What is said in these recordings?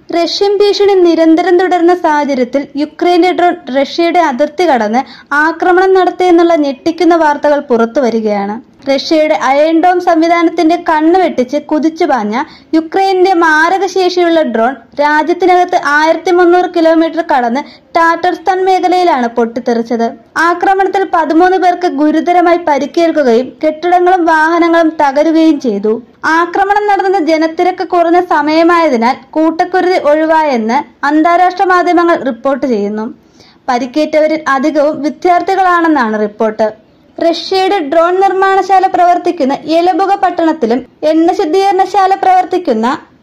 Russian ഭീഷണി നിരന്തരം തുടരുന്ന സാഹചര്യത്തിൽ യുക്രൈന്റെ ഡ്രോൺ റഷ്യയുടെ അതിർത്തി കടന്ന് ആക്രമണം നടത്തിയെന്നുള്ള ഞെട്ടിക്കുന്ന വാർത്തകൾ പുറത്തുവരികയാണ് റഷ്യയുടെ അയൺ ഡോം സംവിധാനത്തിന്റെ കണ്ണ് വെട്ടിച്ച് കുതിച്ചു പാഞ്ഞ യുക്രൈന്റെ മാരകശേഷിയുള്ള ഡ്രോൺ രാജ്യത്തിനകത്ത് ആയിരത്തി മുന്നൂറ് കിലോമീറ്റർ കടന്ന് ടാറ്റർസ്ഥാൻ മേഖലയിലാണ് പൊട്ടിത്തെറിച്ചത് ആക്രമണത്തിൽ പതിമൂന്ന് പേർക്ക് ഗുരുതരമായി പരിക്കേൽക്കുകയും കെട്ടിടങ്ങളും വാഹനങ്ങളും തകരുകയും ചെയ്തു ആക്രമണം നടന്ന ജനത്തിരക്ക് കുറഞ്ഞ സമയമായതിനാൽ കൂട്ടക്കുരുതി ഒഴിവായെന്ന് അന്താരാഷ്ട്ര മാധ്യമങ്ങൾ റിപ്പോർട്ട് ചെയ്യുന്നു പരിക്കേറ്റവരിൽ അധികവും വിദ്യാർത്ഥികളാണെന്നാണ് റിപ്പോർട്ട് റഷ്യയുടെ ഡ്രോൺ നിർമ്മാണശാല പ്രവർത്തിക്കുന്ന യെലബുഗ പട്ടണത്തിലും എണ്ണ ശുദ്ധീകരണശാല പ്രവർത്തിക്കുന്ന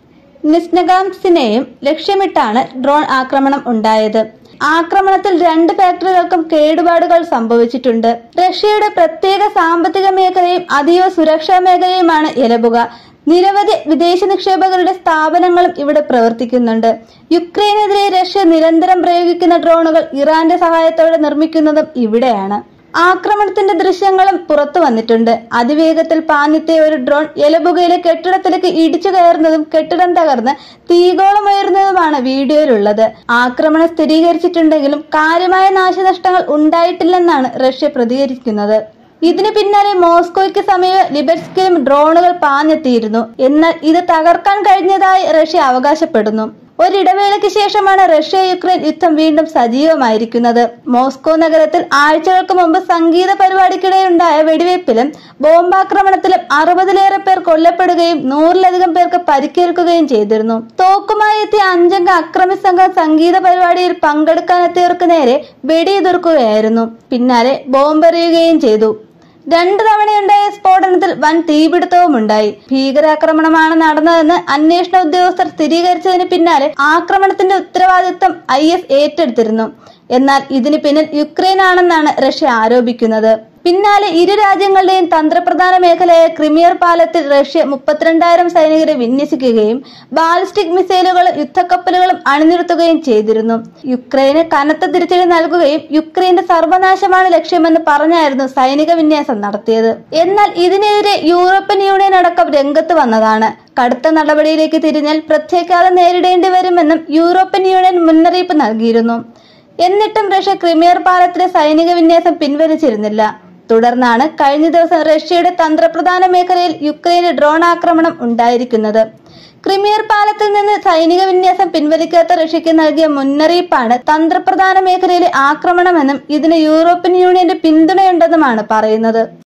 നിസ്നഗാംസിനെയും ലക്ഷ്യമിട്ടാണ് ഡ്രോൺ ആക്രമണം ഉണ്ടായത് ആക്രമണത്തിൽ രണ്ട് ഫാക്ടറികൾക്കും കേടുപാടുകൾ സംഭവിച്ചിട്ടുണ്ട് റഷ്യയുടെ പ്രത്യേക സാമ്പത്തിക മേഖലയും അതീവ സുരക്ഷാ മേഖലയുമാണ് യലബുക നിരവധി വിദേശ നിക്ഷേപകരുടെ സ്ഥാപനങ്ങളും ഇവിടെ പ്രവർത്തിക്കുന്നുണ്ട് യുക്രൈനെതിരെ റഷ്യ നിരന്തരം പ്രയോഗിക്കുന്ന ഡ്രോണുകൾ ഇറാന്റെ സഹായത്തോടെ നിർമ്മിക്കുന്നതും ഇവിടെയാണ് ആക്രമണത്തിന്റെ ദൃശ്യങ്ങളും പുറത്തു വന്നിട്ടുണ്ട് അതിവേഗത്തിൽ പാഞ്ഞെത്തിയ ഒരു ഡ്രോൺ യലബുകയിലെ കെട്ടിടത്തിലേക്ക് ഇടിച്ചു കയറുന്നതും കെട്ടിടം തകർന്ന് തീഗോളം ഉയർന്നതുമാണ് വീഡിയോയിലുള്ളത് ആക്രമണം സ്ഥിരീകരിച്ചിട്ടുണ്ടെങ്കിലും കാര്യമായ നാശനഷ്ടങ്ങൾ ഉണ്ടായിട്ടില്ലെന്നാണ് റഷ്യ പ്രതികരിക്കുന്നത് ഇതിന് പിന്നാലെ മോസ്കോയ്ക്ക് സമീപം ലിബർസ്കിലും ഡ്രോണുകൾ പാഞ്ഞെത്തിയിരുന്നു എന്നാൽ ഇത് തകർക്കാൻ കഴിഞ്ഞതായി റഷ്യ അവകാശപ്പെടുന്നു ഒരിടവേളയ്ക്ക് ശേഷമാണ് റഷ്യ യുക്രൈൻ യുദ്ധം വീണ്ടും സജീവമായിരിക്കുന്നത് മോസ്കോ നഗരത്തിൽ ആഴ്ചകൾക്ക് മുമ്പ് സംഗീത പരിപാടിക്കിടെയുണ്ടായ വെടിവയ്പ്പിലും ബോംബാക്രമണത്തിലും അറുപതിലേറെ പേർ കൊല്ലപ്പെടുകയും നൂറിലധികം പേർക്ക് പരിക്കേൽക്കുകയും ചെയ്തിരുന്നു തോക്കുമായി എത്തിയ അഞ്ചംഗ അക്രമി സംഘം സംഗീത പരിപാടിയിൽ പങ്കെടുക്കാനെത്തിയവർക്ക് നേരെ വെടിയുതിർക്കുകയായിരുന്നു പിന്നാലെ ബോംബെറിയുകയും ചെയ്തു രണ്ടു തവണയുണ്ടായ സ്ഫോടനത്തിൽ വൻ തീപിടുത്തവും ഉണ്ടായി ഭീകരാക്രമണമാണ് നടന്നതെന്ന് അന്വേഷണ ഉദ്യോഗസ്ഥർ സ്ഥിരീകരിച്ചതിന് പിന്നാലെ ആക്രമണത്തിന്റെ ഉത്തരവാദിത്തം ഐ എസ് ഏറ്റെടുത്തിരുന്നു എന്നാൽ ഇതിന് പിന്നിൽ യുക്രൈൻ ആണെന്നാണ് റഷ്യ ആരോപിക്കുന്നത് പിന്നാലെ ഇരു രാജ്യങ്ങളുടെയും തന്ത്രപ്രധാന മേഖലയായ ക്രിമിയർ പാലത്തിൽ റഷ്യ മുപ്പത്തിരണ്ടായിരം സൈനികരെ വിന്യസിക്കുകയും ബാലിസ്റ്റിക് മിസൈലുകളും യുദ്ധക്കപ്പലുകളും അണിനിരത്തുകയും ചെയ്തിരുന്നു യുക്രൈന് കനത്ത തിരിച്ചടി നൽകുകയും യുക്രൈന്റെ സർവനാശമാണ് ലക്ഷ്യമെന്ന് പറഞ്ഞായിരുന്നു സൈനിക വിന്യാസം നടത്തിയത് എന്നാൽ ഇതിനെതിരെ യൂറോപ്യൻ യൂണിയൻ അടക്കം രംഗത്ത് വന്നതാണ് കടുത്ത നടപടിയിലേക്ക് തിരിഞ്ഞാൽ പ്രത്യേകാതം നേരിടേണ്ടി വരുമെന്നും യൂറോപ്യൻ യൂണിയൻ മുന്നറിയിപ്പ് നൽകിയിരുന്നു എന്നിട്ടും റഷ്യ ക്രിമിയർ പാലത്തിലെ സൈനിക വിന്യാസം പിൻവലിച്ചിരുന്നില്ല തുടർന്നാണ് കഴിഞ്ഞ ദിവസം റഷ്യയുടെ തന്ത്രപ്രധാന മേഖലയിൽ യുക്രൈന് ഡ്രോൺ ആക്രമണം ഉണ്ടായിരിക്കുന്നത് ക്രിമിയർ പാലത്തിൽ നിന്ന് സൈനിക വിന്യാസം പിൻവലിക്കാത്ത റഷ്യക്ക് നൽകിയ മുന്നറിയിപ്പാണ് തന്ത്രപ്രധാന മേഖലയിലെ ആക്രമണമെന്നും ഇതിന് യൂറോപ്യൻ യൂണിയന്റെ പിന്തുണയുണ്ടെന്നുമാണ് പറയുന്നത്